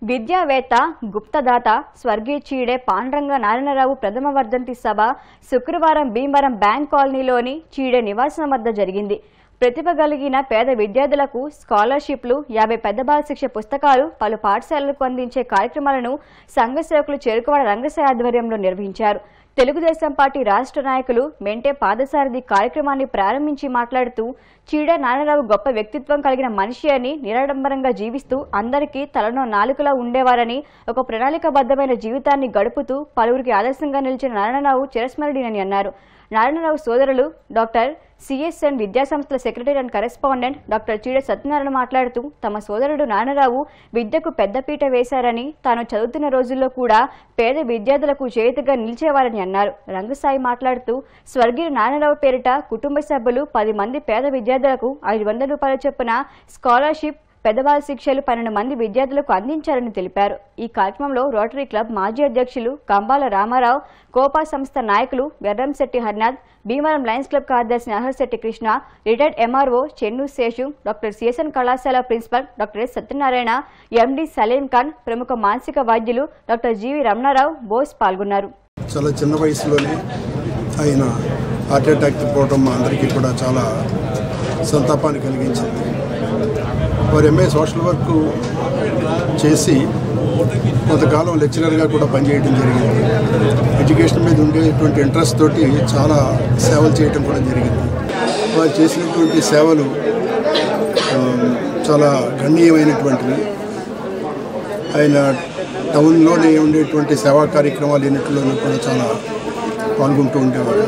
విద్యావేత్త గుప్తదాత స్వర్గీయ చీడే పాండ్రంగ నారాయణరావు ప్రథమ వర్ధంతి సభ శుక్రవారం భీమవరం బ్యాంక్ కాలనీలోని చీడే నివాసం వద్ద జరిగింది ప్రతిభ కలిగిన పేద విద్యార్థులకు స్కాలర్షిప్లు యాభై పెద్ద బాల శిక్ష పుస్తకాలు పలు పాఠశాలలకు అందించే కార్యక్రమాలను సంఘ సేవకులు చేరుకోవడ రంగసాయి ఆధ్వర్యంలో నిర్వహించారు తెలుగుదేశం పార్టీ రాష్ట్ర నాయకులు మెంటే పాదసారథి కార్యక్రమాన్ని ప్రారంభించి మాట్లాడుతూ చీడ నారాయణరావు గొప్ప వ్యక్తిత్వం కలిగిన మనిషి అని నిరాడంబరంగా జీవిస్తూ అందరికీ తలలో నాలుకలా ఉండేవారని ఒక ప్రణాళికాబద్ధమైన జీవితాన్ని గడుపుతూ పలువురికి ఆదర్శంగా నిలిచిన నారాయణరావు చిరస్మరణీయని అన్నారు నారాయణరావు సోదరులు డాక్టర్ సిఎస్ఎన్ విద్యాసంస్థల secretary and correspondent doctor Cheeda Satyanarayana మాట్లాడుతూ తమ సోదరుడు నారాయణరావు విద్యకు పెద్దపీట వేశారని తాను చదువుతున్న రోజుల్లో కూడా పేద విద్యార్థులకు చేతిగా నిలిచేవారని అన్నారు రంగసాయి మాట్లాడుతూ స్వర్గీయ నారాయణరావు పేరిట కుటుంబ సభ్యులు పది మంది పేద విద్యార్థులకు ఐదు వందల రూపాయల చొప్పున స్కాలర్షిప్ పెద్దవాళ్ళ శిక్షలు పన్నెండు మంది విద్యార్థులకు అందించారని తెలిపారు ఈ కార్యక్రమంలో రోటరీ క్లబ్ మాజీ అధ్యక్షులు కంబాల రామారావు కోపా సంస్థ నాయకులు వెర్రంశెట్టి హర్నాథ్ భీమవరం లయన్స్ క్లబ్ కార్యదర్శి Naharsetti Krishna retired MRO Chennu Seshu doctor CSN కళాశాల principal doctor S Satyanarayana MD Saleem Khan ప్రముఖ మానసిక వైద్యులు డాక్టర్ జీవి రమణారావు బోస్ పాల్గొన్నారు చాలా చిన్న వయసులోనే ఆయన హార్ట్ అటాక్ పోవడం మా అందరికీ కూడా చాలా సంతాపాన్ని కలిగించింది వారు ఎంఏ సోషల్ వర్క్ చేసి కొంతకాలం లెక్చరర్గా కూడా పనిచేయడం జరిగింది ఎడ్యుకేషన్ మీద ఉండేటువంటి ఇంట్రెస్ట్ తోటి చాలా సేవలు చేయడం కూడా జరిగింది వారు చేసినటువంటి సేవలు ఆ, చాలా గణనీయమైనటువంటివి ఆయన టౌన్లోనే ఉండేటువంటి సేవా కార్యక్రమాలు ఎన్నిటిలోనూ కూడా చాలా పాల్గొంటూ ఉండేవారు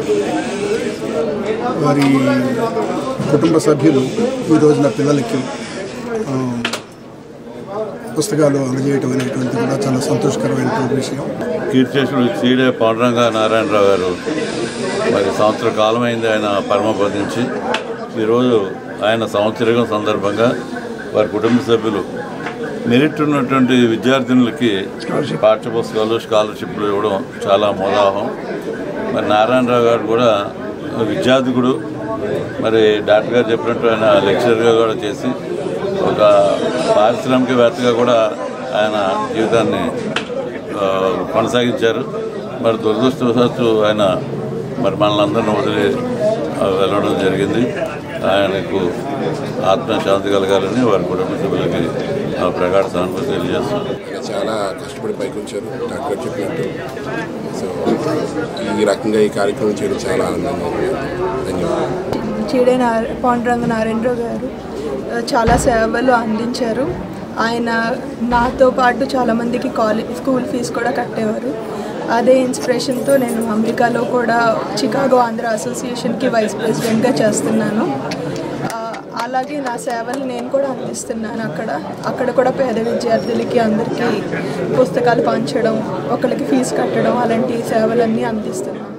వారి కుటుంబ సభ్యులు ఈ రోజున పిల్లలకి ఆ, పుస్తకాలు అందజేయటం అనేటువంటిది కూడా చాలా సంతోషకరమైనటువంటి విషయం కీర్తిశేషుడు సీడే పాండురంగ నారాయణరావు గారు మరి సంవత్సర కాలమైంది ఆయన పరమపదించి ఈరోజు ఆయన సంవత్సరం సందర్భంగా వారి కుటుంబ సభ్యులు మెరిట్ ఉన్నటువంటి విద్యార్థినులకి పాఠ్య పుస్తకాలు స్కాలర్షిప్లు ఇవ్వడం చాలా మోదాహం మరి నారాయణరావు గారు కూడా విద్యార్థికుడు మరి డాక్టర్ గారు చెప్పినట్టు ఆయన లెక్చరర్గా కూడా చేసి ఒక పారిశ్రామికవేత్తగా కూడా ఆయన జీవితాన్ని ఆ, కొనసాగించారు మరి దురదృష్టవశాత్తు ఆయన మరి మనల్ని అందరిని వదిలి ఆ, వెళ్ళడం జరిగింది ఆయనకు ఆత్మశాంతి కలగాలని వారి కుటుంబ సభ్యులకి ఆ ప్రగాఢ సానుభూతి తెలియజేస్తున్నాను ఆయన చాలా కష్టపడి పైకి వచ్చారు డాక్టర్ చెప్పినట్టు సో ఈ రకంగా ఈ కార్యక్రమం చేయడం చాలా ఆనందంగా ఉంది ధన్యవాదాలు చీడే నార పాండురంగ నారాయణరావు గారు ఆ, చాలా సేవలు అందించారు ఆయన నాతో పాటు చాలామందికి కాలేజ్ స్కూల్ ఫీజు కూడా కట్టేవారు అదే ఇన్స్పిరేషన్తో నేను అమెరికాలో కూడా చికాగో ఆంధ్ర అసోసియేషన్కి వైస్ ప్రెసిడెంట్గా చేస్తున్నాను ఆ, అలాగే నా సేవలు నేను కూడా అందిస్తున్నాను అక్కడ అక్కడ కూడా పేద విద్యార్థులకి అందరికీ పుస్తకాలు పంచడం ఒకరికి ఫీజు కట్టడం అలాంటి సేవలన్నీ అందిస్తున్నాను